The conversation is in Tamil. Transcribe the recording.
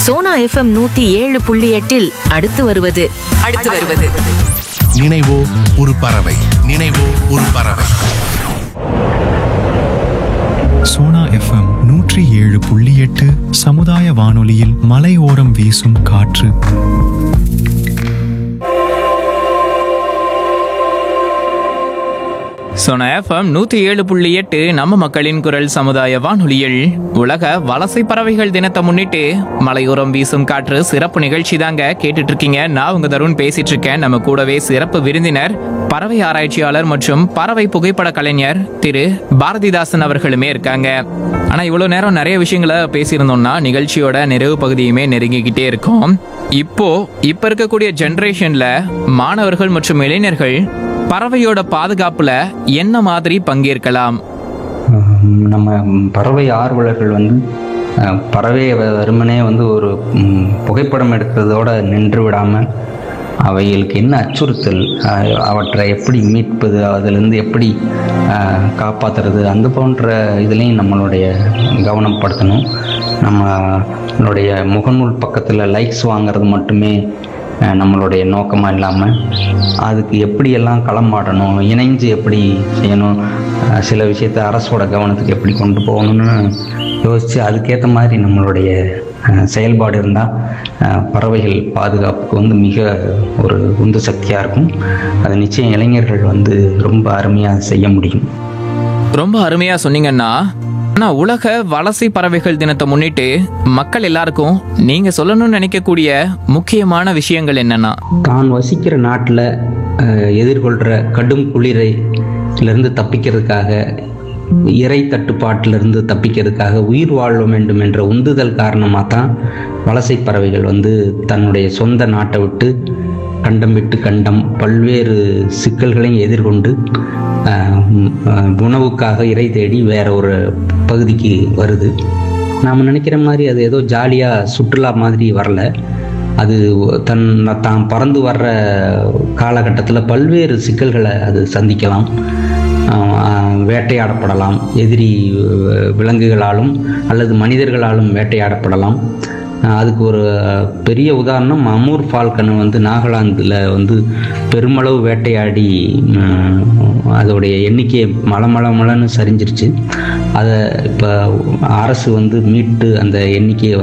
சோனா எஃப்எம் நூத்தி ஏழு புள்ளி எட்டில் அடுத்து வருவது அடுத்து வருவது நினைவோ ஒரு பறவை நினைவோ ஒரு பறவை சோனா எஃப்எம் நூற்றி ஏழு புள்ளி எட்டு சமுதாய வானொலியில் மலையோரம் வீசும் காற்று சோனா எஃப்எம் நூத்தி ஏழு புள்ளி எட்டு நம்ம மக்களின் குரல் சமுதாய வானொலியில் உலக வலசை பறவைகள் தினத்தை முன்னிட்டு மலையோரம் வீசும் காற்று சிறப்பு நிகழ்ச்சி தாங்க கேட்டுட்டு இருக்கீங்க நான் உங்க தருண் பேசிட்டு இருக்கேன் நம்ம கூடவே சிறப்பு விருந்தினர் பறவை ஆராய்ச்சியாளர் மற்றும் பறவை புகைப்பட கலைஞர் திரு பாரதிதாசன் அவர்களுமே இருக்காங்க ஆனா இவ்வளவு நேரம் நிறைய விஷயங்களை பேசியிருந்தோம்னா நிகழ்ச்சியோட நிறைவு பகுதியுமே நெருங்கிக்கிட்டே இருக்கும் இப்போ இப்ப இருக்கக்கூடிய ஜெனரேஷன்ல மாணவர்கள் மற்றும் இளைஞர்கள் பறவையோட பாதுகாப்புல என்ன மாதிரி பங்கேற்கலாம் ஆம், நம்ம பறவை ஆர்வலர்கள் வந்து அஹ், பறவையை வெ- வெறுமனே வந்து ஒரு ம், புகைப்படம் எடுக்கிறதோட நின்று விடாமல் அவைகளுக்கு என்ன அச்சுறுத்தல் அஹ், அவற்றை எப்படி மீட்பது அதிலிருந்து எப்படி அஹ், காப்பாத்துறது அந்த போன்ற இதுலேயும் நம்மளுடைய கவனம் படுத்தணும் நம்மளுடைய முகநூல் பக்கத்தில் லைக்ஸ் வாங்குறது மட்டுமே அஹ், நம்மளுடைய நோக்கமாக இல்லாமல் அதுக்கு எப்படியெல்லாம் களமாடணும் இணைஞ்சு எப்படி செய்யணும் அஹ், சில விஷயத்தை அரசோட கவனத்துக்கு எப்படி கொண்டு போகணும்னு யோசித்து அதுக்கேற்ற மாதிரி நம்மளுடைய அஹ், செயல்பாடு இருந்தால் பறவைகள் பாதுகாப்புக்கு வந்து மிக ஒரு உந்து சக்தியாக இருக்கும் அது நிச்சயம் இளைஞர்கள் வந்து ரொம்ப அருமையாக செய்ய முடியும் ரொம்ப அருமையா சொன்னீங்கன்னா ஆனா உலக வலசை பறவைகள் தினத்தை முன்னிட்டு மக்கள் எல்லாருக்கும் நீங்க சொல்லணும்னு நினைக்கக்கூடிய முக்கியமான விஷயங்கள் என்னன்னா தான் வசிக்கிற நாட்டில் எதிர்கொள்கிற கடும் குளிரைலிருந்து தப்பிக்கிறதுக்காக இறை தட்டுப்பாட்டிலிருந்து தப்பிக்கிறதுக்காக உயிர் வாழ வேண்டும் என்ற உந்துதல் காரணமாக தான் வலசை பறவைகள் வந்து தன்னுடைய சொந்த நாட்டை விட்டு கண்டம் விட்டு கண்டம் பல்வேறு சிக்கல்களையும் எதிர்கொண்டு அஹ், உம், அஹ், உணவுக்காக இறை தேடி வேற ஒரு பகுதிக்கு வருது நாம் நினைக்கிற மாதிரி அது ஏதோ ஜாலியாக சுற்றுலா மாதிரி வரல அது தன் தான் பறந்து வர்ற காலகட்டத்தில் பல்வேறு சிக்கல்களை அது சந்திக்கலாம் ஆஹ் வேட்டையாடப்படலாம் எதிரி அஹ், விலங்குகளாலும் அல்லது மனிதர்களாலும் வேட்டையாடப்படலாம் ஆஹ் அதுக்கு ஒரு பெரிய உதாரணம் அமூர் ஃபால்கன் வந்து நாகாலாந்தில் வந்து பெருமளவு வேட்டையாடி உம், அதோடைய எண்ணிக்கையை மல மல மலன்னு சரிஞ்சிருச்சு அதை இப்போ அரசு வந்து மீட்டு அந்த எண்ணிக்கையை